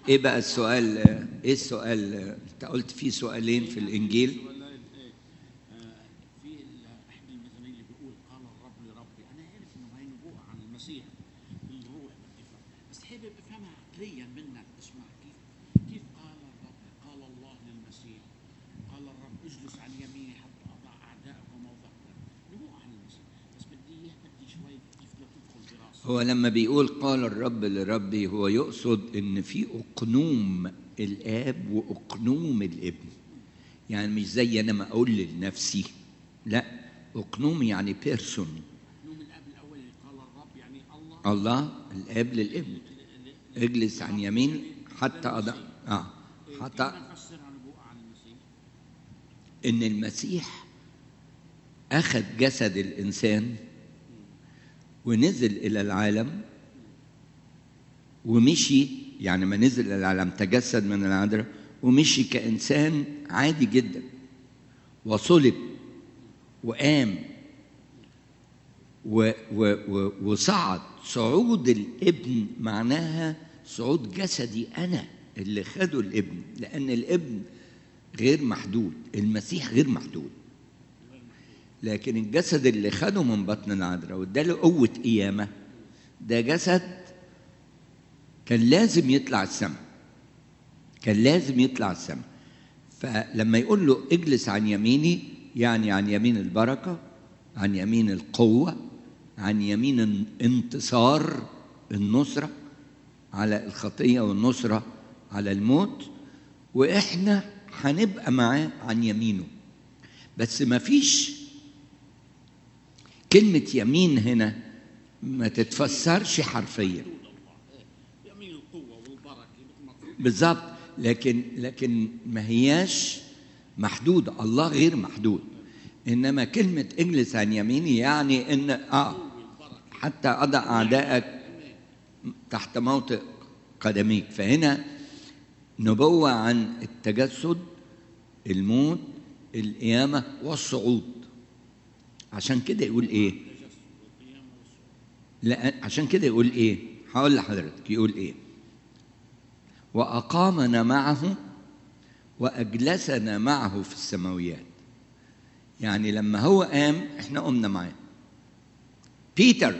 ايه بقى السؤال ايه السؤال انت قلت في سؤالين في الانجيل ولا ايه آه، في ال- احد المثلين اللي بيقول قال الرب لربي انا عارف انه هي نبوءه عن المسيح بالروح والدفاع بس حابب افهمها عقليا منك اسمع كيف كيف قال الرب قال الله للمسيح قال الرب اجلس عن يميني حتى اضع اعدائك وموضعك نبوءه عن المسيح بس بدي اياه بدي شوي كيف بدها تدخل براسي هو لما بيقول قال الرب لربي هو يقصد ان في اقنوم الاب واقنوم الابن يعني مش زي انا ما اقول لنفسي لا اقنوم يعني بيرسون نوم الاب الاول اللي قال الرب يعني الله الله الاب للابن اجلس عن يمين حتى اضع اه حتى كيف نفسرها نبوءه عن المسيح ان المسيح اخذ جسد الانسان ونزل الى العالم ومشي يعني ما نزل الى العالم تجسد من العذراء ومشي كانسان عادي جدا وصلب وقام و و و وصعد صعود الابن معناها صعود جسدي انا اللي خده الابن لان الابن غير محدود المسيح غير محدود لكن الجسد اللي خده من بطن العذراء واداله قوه قيامه ده جسد كان لازم يطلع السماء كان لازم يطلع السماء فلما يقول له اجلس عن يميني يعني عن يمين البركه عن يمين القوه عن يمين الانتصار النصره على الخطيه والنصره على الموت واحنا هنبقى معاه عن يمينه بس ما فيش كلمة يمين هنا ما تتفسرش حرفيا يمين القوه والبركه مثل ما تقول. بالظبط لكن لكن ما هياش محدودة الله غير محدود إنما كلمة اجلس عن يميني يعني إن آه حتى أضع أعدائك تحت موطئ قدميك فهنا نبوة عن التجسد الموت القيامة والصعود عشان كده يقول إيه لا عشان كده يقول إيه هقول لحضرتك يقول إيه وأقامنا معه وأجلسنا معه في السماويات يعني لما هو قام احنا قمنا معاه بيتر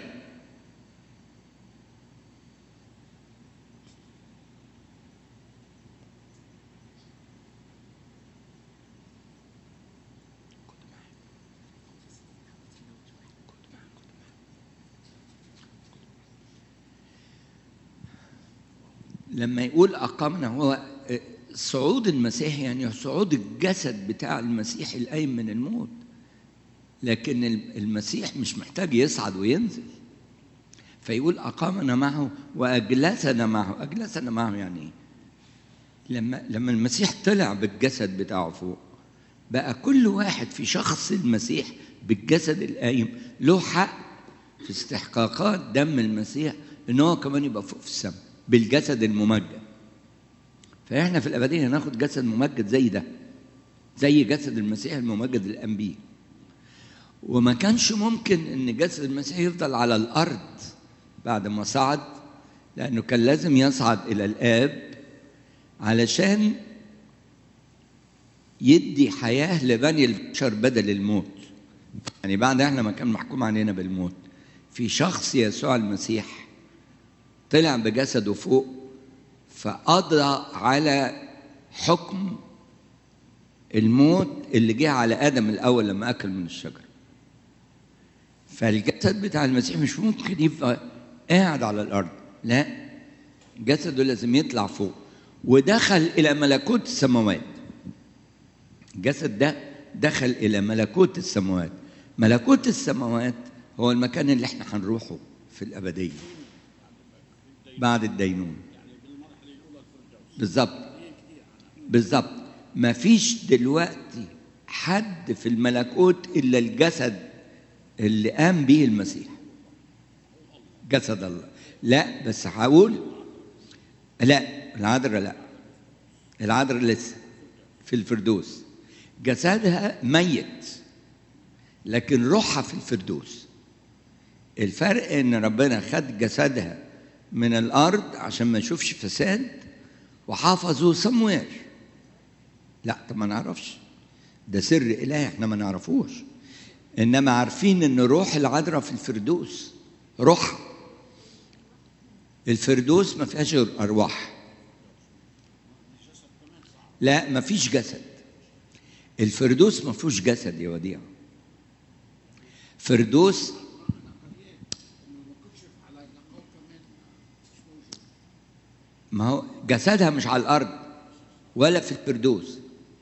لما يقول أقامنا هو صعود المسيح يعني صعود الجسد بتاع المسيح القايم من الموت لكن المسيح مش محتاج يصعد وينزل فيقول أقامنا معه وأجلسنا معه أجلسنا معه يعني إيه؟ لما لما المسيح طلع بالجسد بتاعه فوق بقى كل واحد في شخص المسيح بالجسد القايم له حق في استحقاقات دم المسيح ان هو كمان يبقى فوق في السماء بالجسد الممجد فاحنا في الابديه هناخد جسد ممجد زي ده زي جسد المسيح الممجد الانبي وما كانش ممكن ان جسد المسيح يفضل على الارض بعد ما صعد لانه كان لازم يصعد الى الاب علشان يدي حياه لبني البشر بدل الموت يعني بعد احنا ما كان محكوم علينا بالموت في شخص يسوع المسيح طلع بجسده فوق فقضى على حكم الموت اللي جه على ادم الاول لما اكل من الشجره فالجسد بتاع المسيح مش ممكن يبقى قاعد على الارض لا جسده لازم يطلع فوق ودخل الى ملكوت السماوات الجسد ده دخل الى ملكوت السماوات ملكوت السماوات هو المكان اللي احنا هنروحه في الابديه بعد الدينون بالظبط بالظبط ما فيش دلوقتي حد في الملكوت الا الجسد اللي قام به المسيح جسد الله لا بس هقول لا العذراء لا العذراء لسه في الفردوس جسدها ميت لكن روحها في الفردوس الفرق ان ربنا خد جسدها من الارض عشان ما يشوفش فساد وحافظوا صمويل لا طب ما نعرفش ده سر إلهي احنا ما نعرفوش إنما عارفين إن روح العذراء في الفردوس روح الفردوس ما فيهاش غير أرواح لا ما فيش جسد الفردوس ما فيهوش جسد يا وديع فردوس ما هو جسدها مش على الارض ولا في الفردوس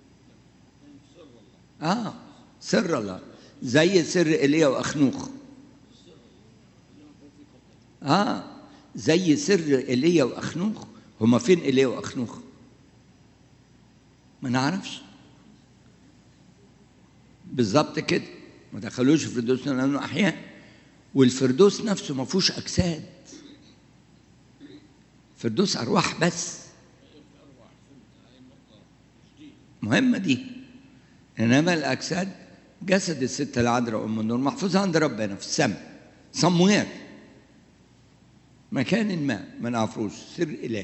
اه سر الله زي سر ايليا واخنوخ اه زي سر ايليا واخنوخ هما فين ايليا واخنوخ ما نعرفش بالظبط كده ما دخلوش الفردوس لانه احياء والفردوس نفسه ما فيهوش اجساد فردوس ارواح بس مهمه دي انما الاجساد جسد الست العذراء ام النور محفوظ عند ربنا في السماء صموير مكان ما ما نعرفوش سر اله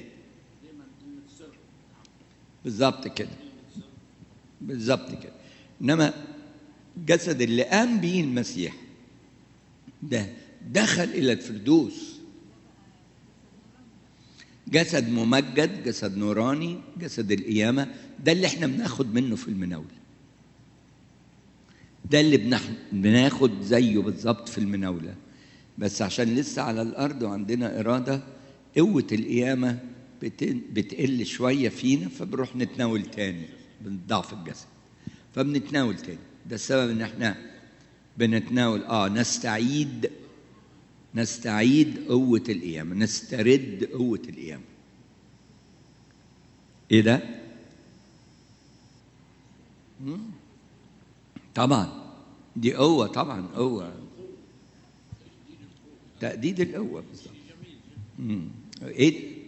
بالظبط كده بالظبط كده انما الجسد اللي قام به المسيح ده دخل الى الفردوس جسد ممجد جسد نوراني جسد القيامه ده اللي احنا بناخد منه في المناوله ده اللي بنح- بناخد زيه بالظبط في المناوله بس عشان لسه على الارض وعندنا اراده قوه القيامه بت- بتقل شويه فينا فبنروح نتناول تاني بنضعف الجسد فبنتناول تاني ده السبب ان احنا بنتناول اه نستعيد نستعيد قوة القيامة نسترد قوة القيامة ايه ده؟ مم. طبعا دي قوة طبعا قوة تأديد القوة بالظبط مم. ايه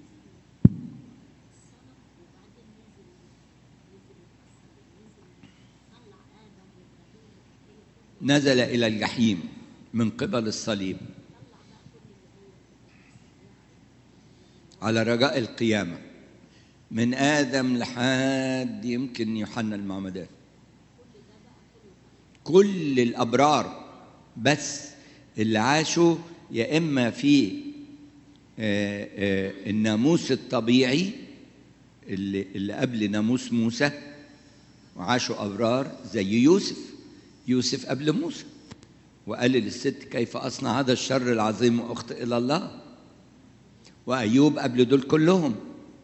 نزل إلى الجحيم من قبل الصليب على رجاء القيامة من آدم لحد يمكن يوحنا المعمدان كل الأبرار بس اللي عاشوا يا إما في آه، آه، الناموس الطبيعي اللي, اللي قبل ناموس موسى وعاشوا أبرار زي يوسف يوسف قبل موسى وقال للست كيف أصنع هذا الشر العظيم وأخطئ إلى الله وأيوب قبل دول كلهم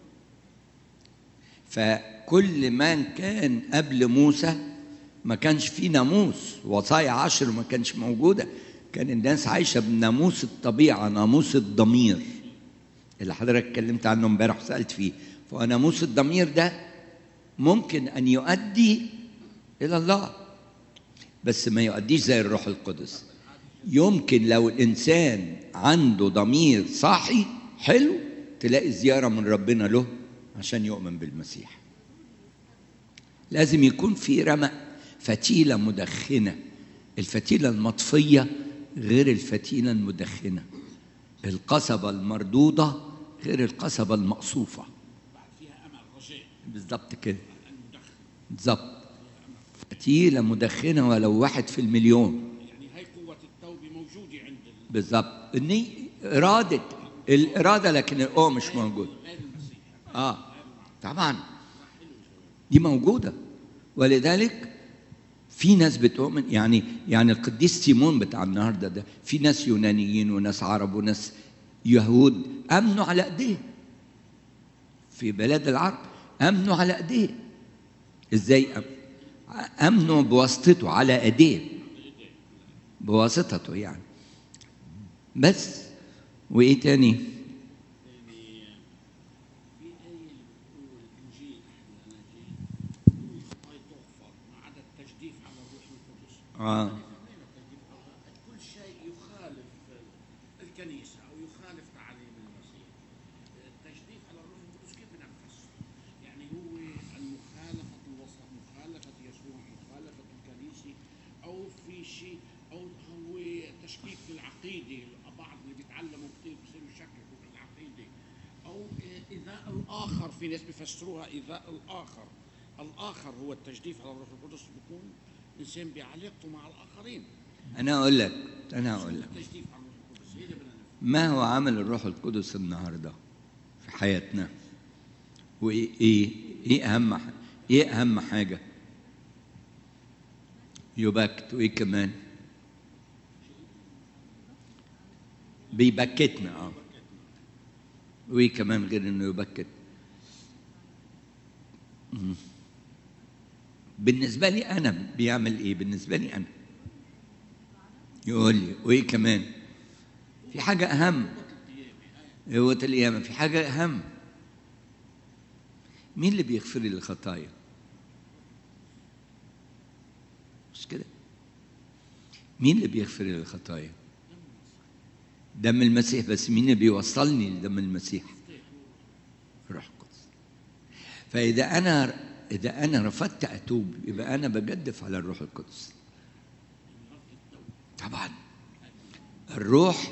فكل من كان قبل موسى ما كانش فيه ناموس وصايا عشر ما كانش موجودة كان الناس عايشة بناموس الطبيعة ناموس الضمير اللي حضرتك اتكلمت عنه امبارح وسألت فيه فناموس الضمير ده ممكن أن يؤدي إلى الله بس ما يؤديش زي الروح القدس يمكن لو الإنسان عنده ضمير صاحي حلو تلاقي زيارة من ربنا له عشان يؤمن بالمسيح لازم يكون في رمق فتيلة مدخنة الفتيلة المطفية غير الفتيلة المدخنة القصبة المردودة غير القصبة المقصوفة بعد فيها امل رجاء بالظبط كده المدخن بالظبط فتيلة مدخنة ولو واحد في المليون يعني هاي قوه التوبه موجوده عند ال- بالظبط الني إرادة الإرادة لكن القوة مش موجودة غير المسيح آه طبعا دي موجودة ولذلك في ناس بتؤمن يعني يعني القديس سيمون بتاع النهارده ده في ناس يونانيين وناس عرب وناس يهود امنوا على ايديه في بلاد العرب امنوا على ايديه ازاي أم- امنوا بواسطته على ايديه بواسطته يعني بس وايه تاني في آية اللي بتقول الإنجيل أحد الأناجيل كل خطايا تغفر ما عدا التجديف على الروح القدس اه فهمنا التجديف على الروح- كل شيء يخالف الكنيسة أو يخالف تعاليم المسيح التجديف على الروح القدس كيف نفسه؟ يعني هو المخالفة الوسط مخالفة يسوع مخالفة الكنيسة أو في شيء أو هو تشكيك في العقيدة بعض اللي بيتعلموا كثير بصيروا يشككوا الآخر في ناس بيفسروها إيذاء الآخر الآخر هو التجديف على الروح القدس بيكون إنسان بعلاقته مع الآخرين انا اقول لك انا اقول لك التجديف على الروح القدس هي اللي بدنا نفهم. ما هو عمل الروح القدس النهارده في حياتنا وايه ايه ايه اهم ح- ايه اهم حاجه يبكت وايه كمان بيبكتنا اه وايه كمان غير انه يبكت مم. بالنسبه لي انا بيعمل ايه بالنسبه لي انا يقول لي وايه كمان في حاجه اهم قوة القيامة في حاجة أهم مين اللي بيغفر لي الخطايا؟ مش كده؟ مين اللي بيغفر لي الخطايا؟ دم المسيح بس مين اللي بيوصلني لدم المسيح؟ الروح القدس فإذا أنا إذا أنا رفضت أتوب يبقى أنا بجدف على الروح القدس طبعا الروح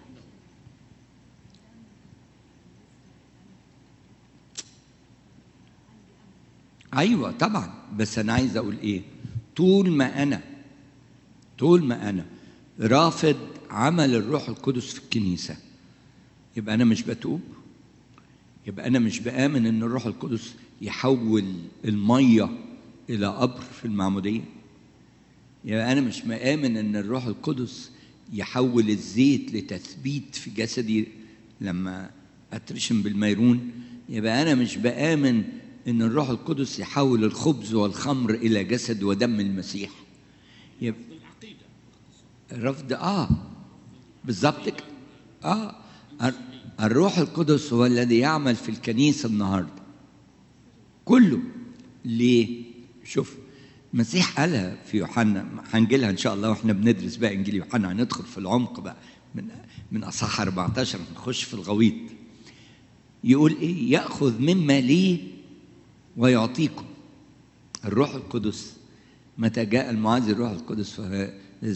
ايوه طبعا بس انا عايز اقول ايه طول ما انا طول ما انا رافض عمل الروح القدس في الكنيسه يبقى انا مش بتوب يبقى انا مش بامن ان الروح القدس يحول الميه الى قبر في المعموديه يبقى انا مش مآمن ان الروح القدس يحول الزيت لتثبيت في جسدي لما اترشم بالميرون يبقى انا مش بآمن ان الروح القدس يحول الخبز والخمر الى جسد ودم المسيح يبقى العقيدة الرفض اه بالظبط كده اه الر- الروح القدس هو الذي يعمل في الكنيسه النهارده كله ليه شوف المسيح قالها في يوحنا هنجي لها ان شاء الله واحنا بندرس بقى انجيل يوحنا هندخل في العمق بقى من من اصحاح 14 نخش في الغويط يقول ايه ياخذ مما ليه ويعطيكم الروح القدس متى جاء المعاذ الروح القدس فه-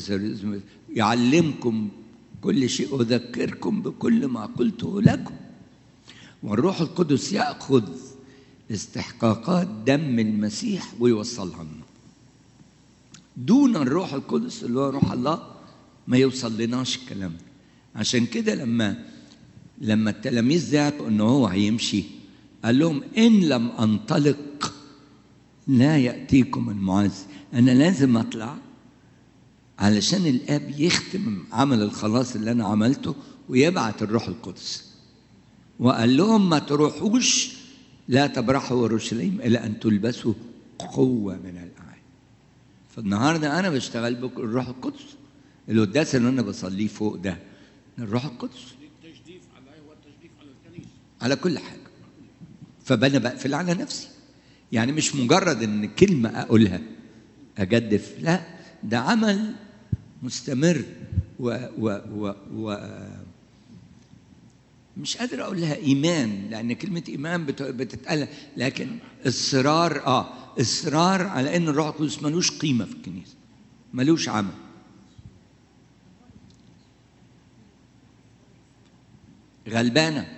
يعلمكم كل شيء ويذكركم بكل ما قلته لكم والروح القدس ياخذ استحقاقات دم المسيح ويوصلها لنا دون الروح القدس اللي هو روح الله ما يوصل لناش الكلام ده عشان كده لما لما التلاميذ زعلوا ان هو هيمشي قال لهم ان لم انطلق لا ياتيكم المعز انا لازم اطلع علشان الاب يختم عمل الخلاص اللي انا عملته ويبعت الروح القدس وقال لهم ما تروحوش لا تبرحوا اورشليم الا ان تلبسوا قوه من الاعالي فالنهارده انا بشتغل بالروح القدس القداس اللي انا بصليه فوق ده الروح القدس التجديف على هو التجديف على الكنيسة على كل حاجه فانا بقفل على نفسي يعني مش مجرد ان كلمه اقولها اجدف لا ده عمل مستمر و و و, و مش قادر اقول لها ايمان لان كلمه ايمان بت- بتتقال لكن اصرار اه اصرار على ان الروح القدس ملوش قيمه في الكنيسه ملوش عمل غلبانه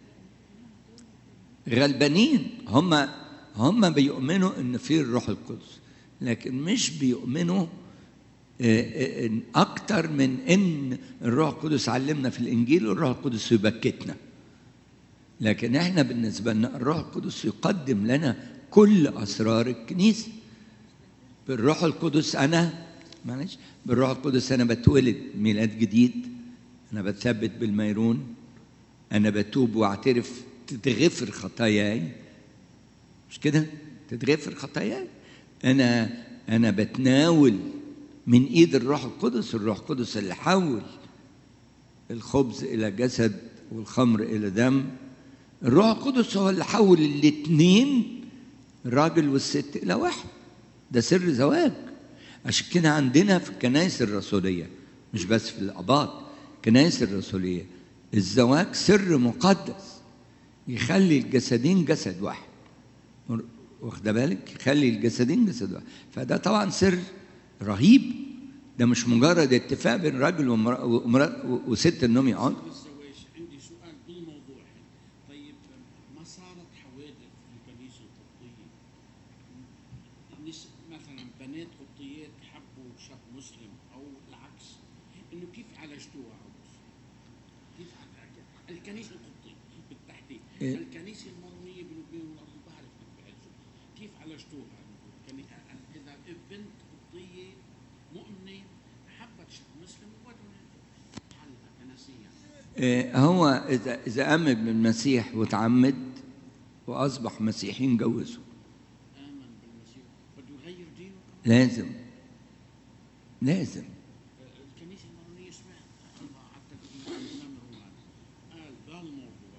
غلبانين هم هم بيؤمنوا ان في الروح القدس لكن مش بيؤمنوا آه، آه، إن اكتر من ان الروح القدس علمنا في الانجيل والروح القدس يبكتنا لكن احنا بالنسبه لنا الروح القدس يقدم لنا كل اسرار الكنيسه بالروح القدس انا معلش بالروح القدس انا بتولد ميلاد جديد انا بتثبت بالميرون انا بتوب واعترف تتغفر خطاياي مش كده تتغفر خطاياي انا انا بتناول من ايد الروح القدس الروح القدس اللي حول الخبز الى جسد والخمر الى دم الروح القدس هو اللي حول الاثنين الراجل والست الى واحد ده سر زواج عشان كده عندنا في الكنائس الرسوليه مش بس في الاباط الكنائس الرسوليه الزواج سر مقدس يخلي الجسدين جسد واحد واخده بالك يخلي الجسدين جسد واحد فده طبعا سر رهيب ده مش مجرد اتفاق بين راجل ومرأة ومرأة وست انهم يقعدوا الزواج عندي سؤال بالموضوع طيب ما صارت حوادث في الكنيسه القبطيه نس- مثلا بنات قبطيات حبوا شاب مسلم او العكس انه كيف عالجتوها عروس؟ كيف عالجتوها؟ الكنيسه القبطيه بالتحديد إيه. الكنيسه المارونيه بلبنان والارض بعرف كيف بيعالجوها كيف عالجتوها؟ الكني- اذا بنت قبطيه مؤمنه حبت شاب مسلم وبدهم حلها كنسيا آه، هو إذا إذا آمن بالمسيح وتعمد وأصبح مسيحي نجوزه امن بالمسيح بده يغير دينه كمان لازم لازم الكنيسه المارونيه سمعت الله حتى الامام رومان قال بهالموضوع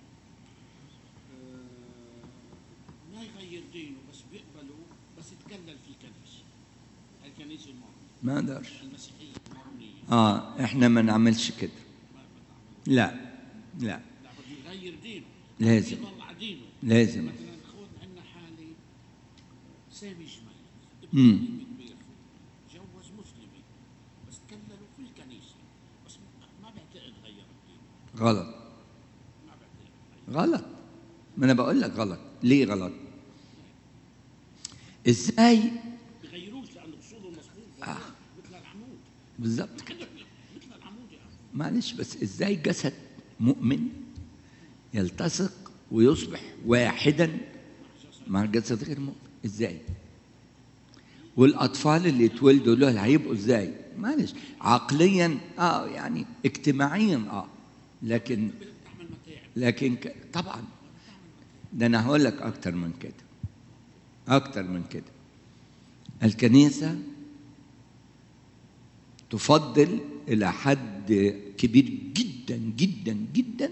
آه، ما يغير دينه بس بيقبله بس يتكلل في الكنيسه الكنيسه المارونيه ما اقدرش المسيحيه المارونيه اه احنا ما نعملش كده ما بتعمل لا لا لا بده يغير دينه لازم يضل على دينه لازم مثلا خذ عندنا حاله سامي جميل مم. ابن كبير جوز مسلمه بس كللوا في الكنيسه بس ما بعتقد غير الدين غلط ما بعتقد غير غلط ما انا بقول لك غلط ليه غلط ازاي بغيروش لانه اصوله مصفوفه آه. مثل العمود بالظبط كده مثل العمود يا اخي معلش بس ازاي جسد مؤمن يلتصق ويصبح واحدا مع الجسد غير مؤمن ازاي والاطفال اللي يتولدوا دول هيبقوا ازاي معلش عقليا اه يعني اجتماعيا اه لكن بتعمل متاعب لكن ك... طبعا ده انا هقول لك اكتر من كده اكتر من كده الكنيسه تفضل الى حد كبير جدا جدا جدا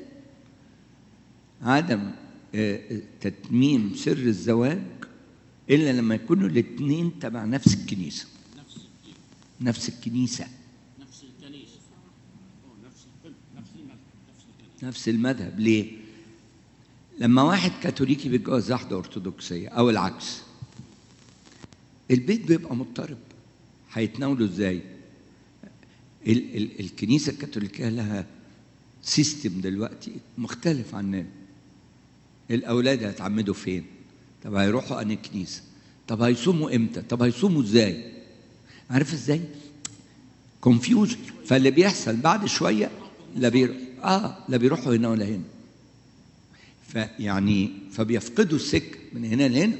عدم آه، آه، تتميم سر الزواج الا لما يكونوا الاثنين تبع نفس الكنيسه نفس الدين نفس الكنيسه نفس الكنيسه أو نفس الفن نفس المذهب نفس الكنيسه نفس المذهب ليه؟ لما واحد كاثوليكي بيتجوز واحدة أرثوذكسية أو العكس البيت بيبقى مضطرب هيتناولوا ازاي؟ ال- ال- الكنيسة الكاثوليكية لها سيستم دلوقتي مختلف عننا الأولاد هيتعمدوا فين؟ طب هيروحوا أنهي كنيسة؟ طب هيصوموا إمتى؟ طب هيصوموا إزاي؟ عارف إزاي؟ كونفيوجن فاللي بيحصل بعد شويه لا بيروح اه لا بيروحوا هنا ولا هنا فيعني فبيفقدوا السكه من هنا لهنا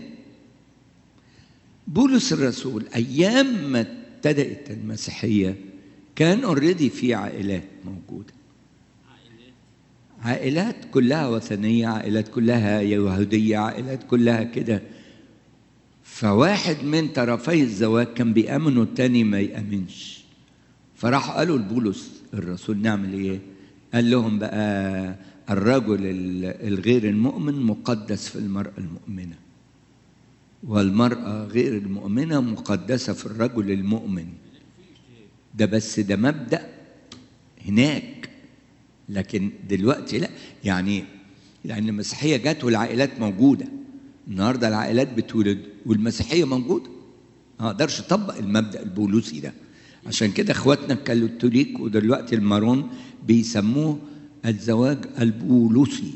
بولس الرسول ايام ما ابتدات المسيحيه كان اوريدي في عائلات موجوده عائلات عائلات كلها وثنيه عائلات كلها يهوديه عائلات كلها كده فواحد من طرفي الزواج كان بيامن والتاني ما يامنش فراح قالوا لبولس الرسول نعمل ايه قال لهم بقى الرجل ال- الغير المؤمن مقدس في المرأة المؤمنة والمرأة غير المؤمنة مقدسة في الرجل المؤمن ده بس ده مبدأ هناك لكن دلوقتي لا يعني لأن المسيحية جت والعائلات موجودة النهارده العائلات بتولد والمسيحية موجودة ما اقدرش اطبق المبدأ البولوسي ده عشان كده اخواتنا الكاثوليك ودلوقتي المارون بيسموه الزواج البولوسي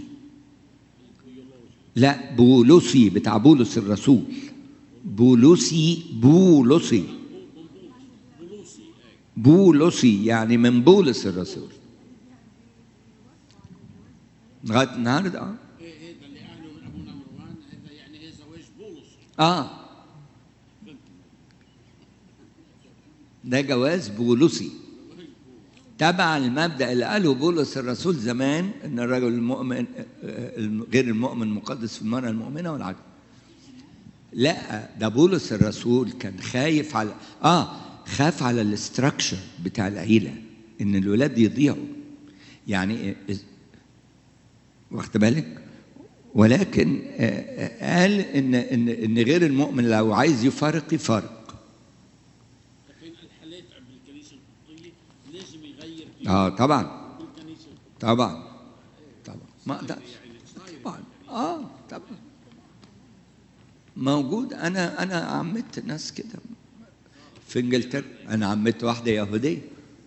لا بولوسي بتاع بولس الرسول بولوسي بولوسي بولوسي يعني من بولس الرسول لغايه النهارده اه ايه هذا اللي قالوا من ابونا مروان هذا يعني ايه زواج بولس اه فهمت ده جواز بولوسي تبع المبدا اللي قاله بولس الرسول زمان ان الرجل المؤمن آه، غير المؤمن مقدس في المراه المؤمنه والعكس لا ده بولس الرسول كان خايف على اه خاف على الاستراكشر بتاع العيله ان الولاد يضيعوا يعني إز- واخد بالك ولكن آه، آه، قال ان ان ان غير المؤمن لو عايز يفارق يفارق لكن الحالات بالكنيسه القبطيه لازم يغير دينه اه طبعا بالكنيسه طبعا طبعا ما اقدرش يعني صاير طبعا اه طبعا موجود انا انا عمدت ناس كده في انجلترا انا عمدت واحده يهوديه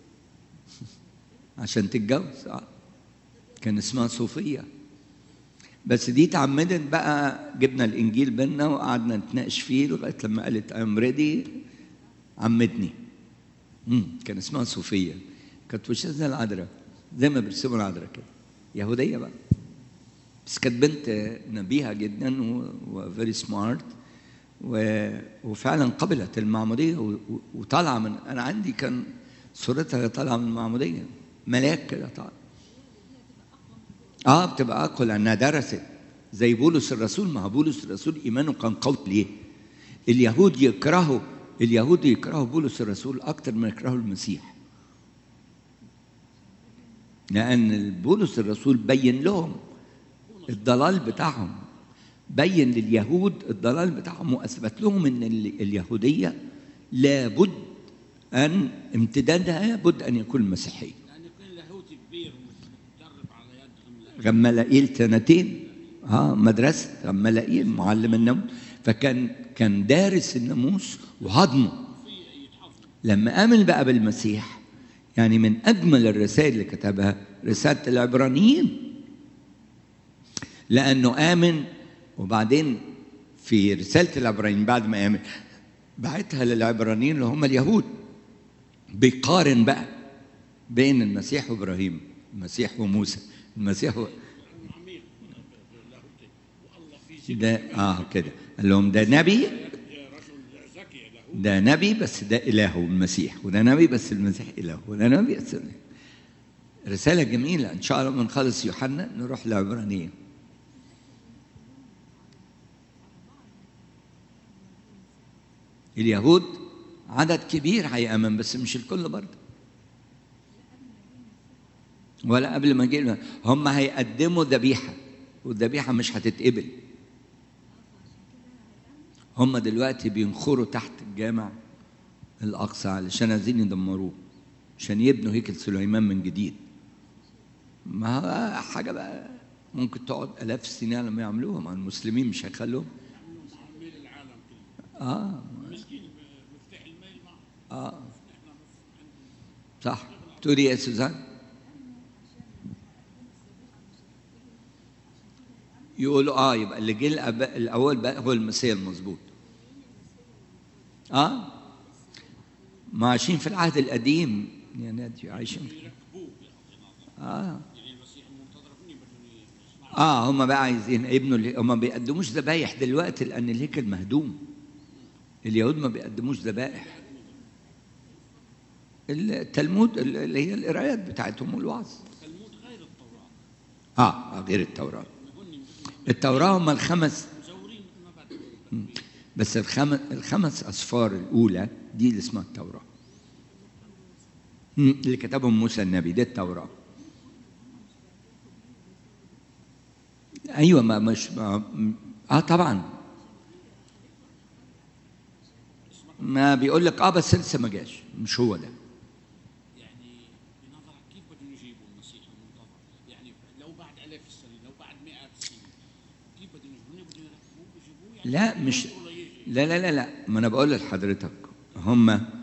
عشان تتجوز اه كان اسمها صوفيه بس دي اتعمدت بقى جبنا الانجيل بينا وقعدنا نتناقش فيه لغايه لما قالت ام ريدي عمدني امم كان اسمها صوفيه كانت وشها زي العذراء زي ما بيرسموا العذراء كده يهوديه بقى بس كانت بنت نبيهه جدا وفيري سمارت وفعلا قبلت المعموديه و- و- وطالعه من انا عندي كان صورتها طالعه من المعموديه ملاك كده طالع اه بتبقى اقوى لانها درست زي بولس الرسول ما هو بولس الرسول ايمانه كان قوي ليه؟ اليهود يكرهوا اليهود يكرهوا بولس الرسول اكتر ما يكرهوا المسيح لان بولس الرسول بين لهم الضلال بتاعهم بين لليهود الضلال بتاعهم واثبت لهم ان ال- اليهوديه لابد ان امتدادها لابد ان يكون المسيحيه لان يكون لاهوتي كبير ومتدرب على يد غمالائيل سنتين اه مدرسه غمالائيل معلم الناموس فكان كان دارس الناموس وهضمه لما امن بقى بالمسيح يعني من اجمل الرسائل اللي كتبها رساله العبرانيين لانه امن وبعدين في رساله العبرانيين بعد ما امن بعتها للعبرانيين اللي هم اليهود بيقارن بقى بين المسيح وابراهيم المسيح وموسى المسيح و... عميق لاهوتي والله في ده اه كده قال لهم ده نبي رجل ذكي لاهوتي ده نبي بس ده إلهه المسيح وده نبي بس المسيح إلهه وده نبي بس إلهه. رسالة جميلة إن شاء الله لما نخلص يوحنا نروح لعبرانية اليهود عدد كبير هيأمن بس مش الكل برضه ولا قبل ما جينا هم هيقدموا ذبيحة والذبيحة مش هتتقبل هم دلوقتي بينخروا تحت الجامع الأقصى علشان عايزين يدمروه عشان يبنوا هيكل سليمان من جديد ما هو حاجة بقى ممكن تقعد آلاف السنين لما يعملوها مع المسلمين مش هيخلوهم ميل العالم كله اه مسكين مفتاح الميل معه اه احنا صح تقولي يا سوزان يقولوا اه يبقى اللي جه الأب- الاول بقى هو المسيح المظبوط اه ما عايشين في العهد القديم يا نادي عايشين في يركبوه اه يعني المسيح المنتظر مني بدهم يسمعوا اه هم بقى عايزين يبنوا ال- هم ما بيقدموش ذبايح دلوقتي لان الهيكل مهدوم اليهود ما بيقدموش ذبائح التلمود اللي هي القرايات بتاعتهم والوعظ التلمود غير التوراه اه غير التوراه هن التوراه هم الخمس مزورين مبادئ بس الخمس الخمس اصفار الاولى دي اللي اسمها التوراه مم، اللي كتبهم موسى النبي دي التوراه ايوه ما مش ما اه طبعا ما بيقول لك اه بس لسه ما جاش مش هو ده يعني بنظرك كيف بدهم يجيبوا المسيح المنتظر؟ يعني لو بعد آلاف السنين لو بعد مئات السنين كيف بدهم يجيبوه؟ هن بدهم يركبوه ويجيبوه يعني لا مش ينطروا ليجي. لا لا لا لا ما انا بقول لحضرتك هم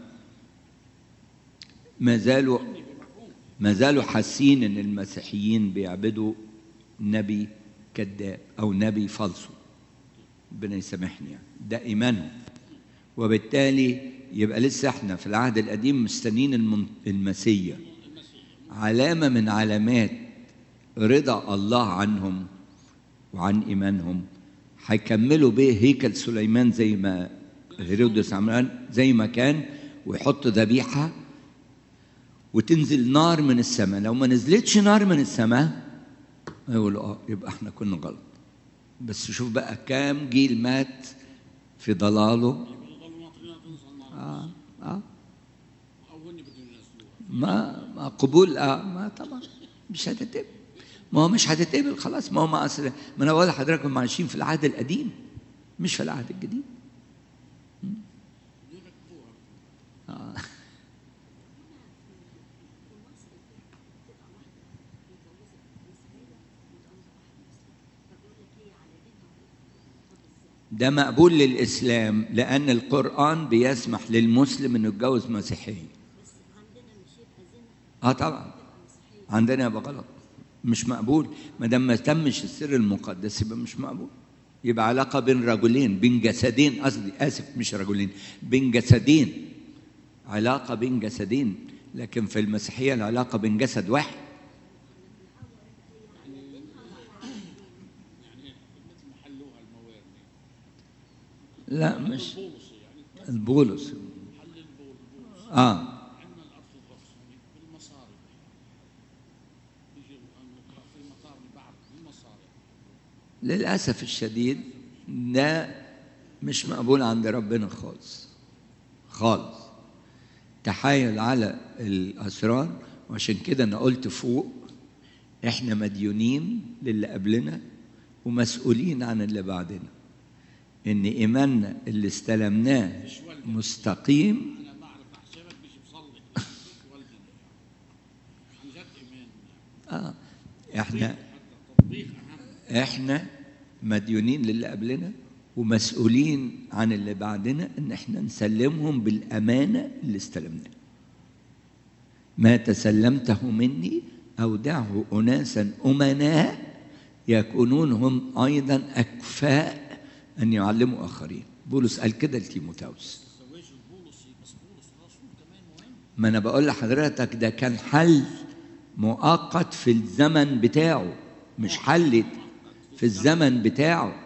ما زالوا ما زالوا حاسين ان المسيحيين بيعبدوا نبي كذاب او نبي فالصو ربنا يسامحني يعني ده ايمانهم وبالتالي يبقى لسه احنا في العهد القديم مستنين المن- المسيا علامه من علامات رضا الله عنهم وعن ايمانهم هيكملوا به هيكل سليمان زي ما هيرودس عملان زي ما كان ويحط ذبيحه وتنزل نار من السماء لو ما نزلتش نار من السماء يقولوا اه يبقى احنا كنا غلط بس شوف بقى كام جيل مات في ضلاله بيضلوا ناطرين تنزل النار اه اه او هن بدهم ينزلوها ما ما قبول اه ما طبعا مش هتتقبل ما هو مش هتتقبل خلاص ما هو ما اصل ما انا بقول لحضرتك هم عايشين في العهد القديم مش في العهد الجديد يركبوها آه. ده مقبول للإسلام لأن القرآن بيسمح للمسلم إنه يتجوز مسيحية. آه طبعا عندنا يبقى غلط مش مقبول ما دام ما تمش السر المقدس يبقى مش مقبول يبقى علاقة بين رجلين بين جسدين قصدي آسف مش رجلين بين جسدين علاقة بين جسدين لكن في المسيحية العلاقة بين جسد واحد يعني مثل ما حلوها الموارنه لا مش بولس يعني البولس حل البولس اه عندنا الارثوذكس يعني بالمصاري يجي نقرا في المطار بعض بالمصاري للأسف الشديد ده مش مقبول عند ربنا خالص خالص تحايل على الأسرار وعشان كده أنا قلت فوق إحنا مديونين للي قبلنا ومسؤولين عن اللي بعدنا إن إيماننا اللي استلمناه مستقيم انا ما اعرف احسبك مش بصلي مش والدي عن جد ايمان آه إحنا حتى التطبيق اهم احنا مديونين للي قبلنا ومسؤولين عن اللي بعدنا ان احنا نسلمهم بالامانه اللي استلمناها ما تسلمته مني اودعه اناسا امناء يكونون هم ايضا اكفاء ان يعلموا اخرين بولس قال كده لتيموتاوس سويش البولس بس بولس الرسول كمان مهم ما انا بقول لحضرتك ده كان حل مؤقت في الزمن بتاعه مش حل في الزمن بتاعه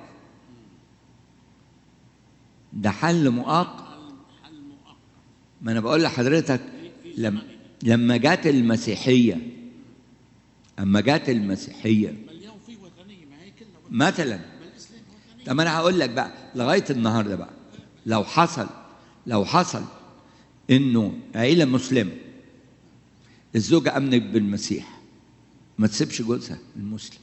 ده حل مؤقت حل مؤقت ما انا بقول لحضرتك لما لما جت المسيحيه اما جت المسيحيه ما اليوم في وثنيه ما هي كلها وثنية. مثلا ما الاسلام وثنيه طب انا هقول لك بقى لغايه النهارده بقى لو حصل لو حصل انه عيله مسلمه الزوجه امنت بالمسيح ما تسيبش جوزها المسلم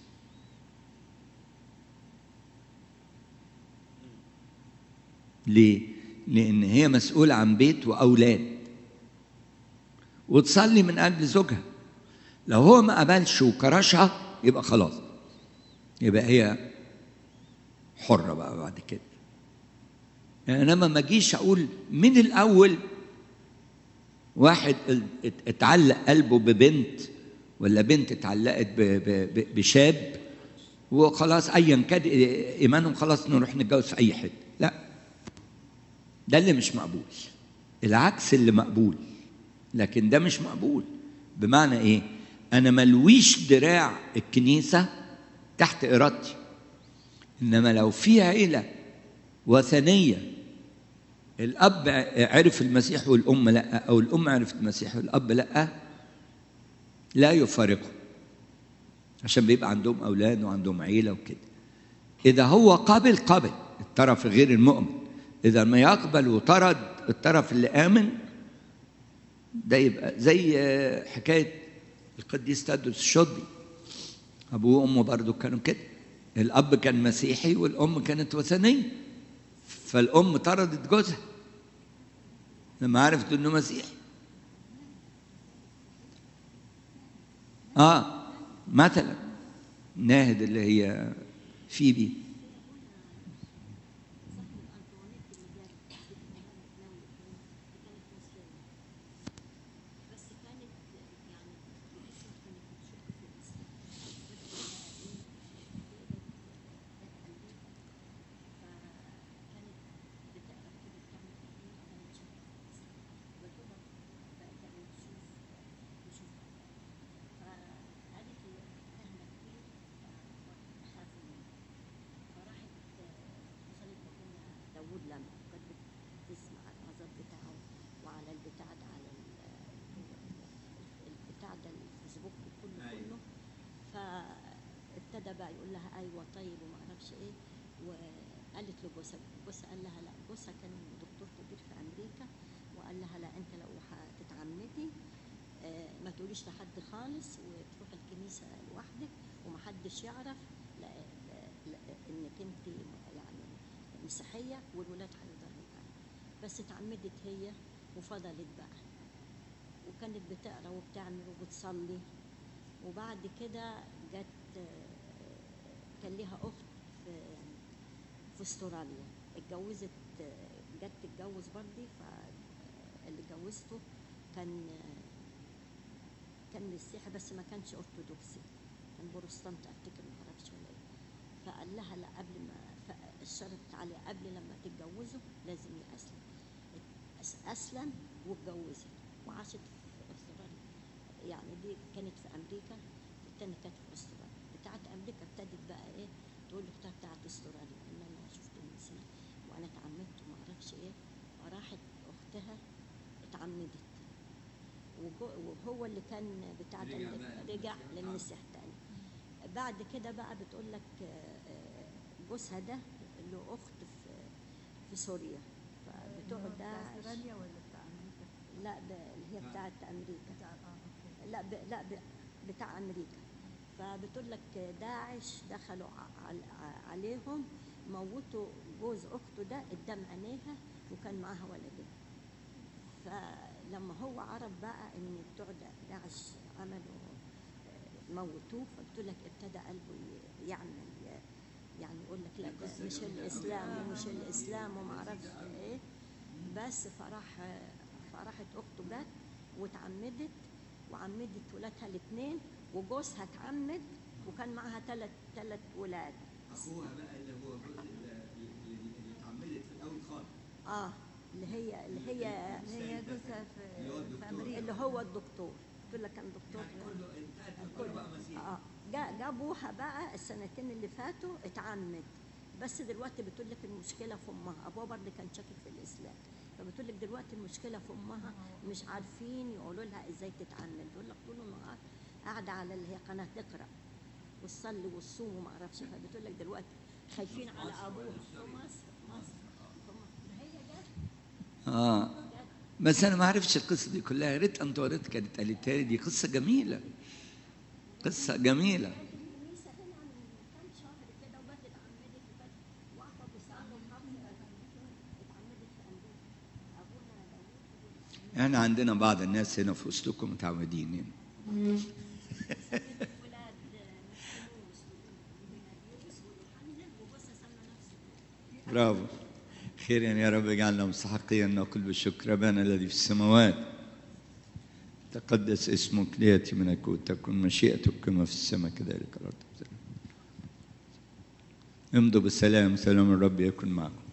ليه؟ لأن هي مسؤولة عن بيت وأولاد وتصلي من أجل زوجها لو هو ما قبلش وكرشها يبقى خلاص يبقى هي حرة بقى بعد كده يعني أنا ما أجيش أقول من الأول واحد ات- اتعلق قلبه ببنت ولا بنت اتعلقت ب- ب- ب- بشاب وخلاص ايا كان ايمانهم خلاص نروح نتجوز في اي حته لا ده اللي مش مقبول العكس اللي مقبول لكن ده مش مقبول بمعنى ايه انا ملويش دراع الكنيسه تحت ارادتي انما لو في عيله وثنيه الاب عرف المسيح والام لا او الام عرفت المسيح والاب لا لا يفارقه عشان بيبقى عندهم اولاد وعندهم عيله وكده اذا هو قبل قبل الطرف غير المؤمن اذا ما يقبل وطرد الطرف اللي امن ده يبقى زي آه، حكايه القديس تدرس الشضي ابوه وامه برضه كانوا كده الاب كان مسيحي والام كانت وثنيه فالام طردت جوزها لما عرفت انه مسيحي اه مثلا ناهد اللي هي فيبي بس كانت يعني الاسره كانت بتشك في الاسلام فكانت بتقرا كده بتعمل تحليل كانت شاكه في الاسلام وكده بقت يعني تشوف تشوف فقالت لي فاهمه كتير فخاف منها فراحت وصلت لابونا داوود لما كانت بتسمع العظات بتاعه وعلى البتاع ده على ال- البتاع ده الفيسبوك كله كله فابتدى بقى يقول لها ايوه طيب وما اعرفش ايه وقالت لجوزها جوزها قال لها لا جوزها كان دكتور كبير في امريكا وقال لها لا انت لو هتتعمدي آه، ما تقوليش لحد خالص وتروح الكنيسه لوحدك ومحدش يعرف لا لا لا انك انت يعني مسيحيه والولاد هيفضلوا معاك بس اتعمدت هي وفضلت بقى وكانت بتقرا وبتعمل وبتصلي وبعد كده جت آه، كان ليها اخت في في استراليا اتجوزت آه، جت تتجوز برضه فاللي جوزته كان آه، كان مسيحي بس ما كانش ارثوذكسي كان بروستانت افتكر ما اعرفش ولا ايه فقال لها لا قبل ما ف- اشترطت عليه قبل لما تتجوزوا لازم يأسلم أس- اسلم واتجوزت وعاشت في استراليا يعني دي كانت في امريكا التانية كانت في استراليا بتاعت امريكا ابتدت بقى ايه تقول له بتاعت بتاعت استراليا ان انا شفت المسيح وانا اتعمدت وما اعرفش ايه وراحت اختها اتعمدت وجو- وهو اللي كان بتاع ده رجع اللي- بقى رجع للمسيح. للمسيح تاني بعد كده بقى بتقول لك آه، آه، جوزها ده له اخت في في سوريا فبتوع بتاع داعش استراليا ولا بتاع امريكا؟ لا ب- اللي هي بتاعت امريكا بتاع اه اوكي لا ب... لا ب... بتاع امريكا فبتقول لك داعش دخلوا ع- عل- عليهم موتوا جوز اخته ده قدام عينيها وكان معاها ولدين فلما هو عرف بقى ان بتوع دا- داعش عملوا آه، موتوه فبتقول لك ابتدى قلبه ي- يعمل يعني يقول لك لا ده مش الاسلام ومش الاسلام وما اعرفش ايه بس فراح فراحت اخته جت واتعمدت وعمدت ولادها الاثنين وجوزها اتعمد وكان معاها ثلاث ثلاث ولاد اخوها بقى اللي هو اللي اللي اتعمدت في الاول خالص اه اللي هي اللي هي هي جوزها في اللي هو في الدكتور. امريكا اللي هو الدكتور قلت لك كان دكتور كله انتهت كله بقى مسيح اه جا- جابوها بقى السنتين اللي فاتوا اتعمد بس دلوقتي بتقول لك المشكله في امها ابوها برضه كان شاكك في الاسلام فبتقول لك دلوقتي المشكله في امها مش عارفين يقولوا لها ازاي تتعمد تقول لك طول النهار قاعده على اللي هي قناه تقرا والصلي والصوم وما اعرفش فبتقول لك دلوقتي خايفين على ابوها في مصر مصر في مصر هي جت اه بس انا ما اعرفش القصه دي كلها يا ريت انطوانيت كانت قالتها لي دي قصه جميله قصه جميله كانت الكنيسه هنا من كام شهر كده وجت اتعمدت وجت واقفه بيصلوا الحفله اتعمدت في امريكا ابونا داوود احنا عندنا بعض الناس هنا في وسطكم متعودين يعني. ولاد مسلمين مسلمين ويوحنا وجوزها سمى نفسه برافو خيرا يا رب اجعلنا مستحقين ان نقول بالشكر ابانا الذي في السماوات تقدس اسمك لياتي ملكوتك تكن مشيئتك كما في السماء كذلك على الارض امضوا بالسلام سلام الرب يكن معكم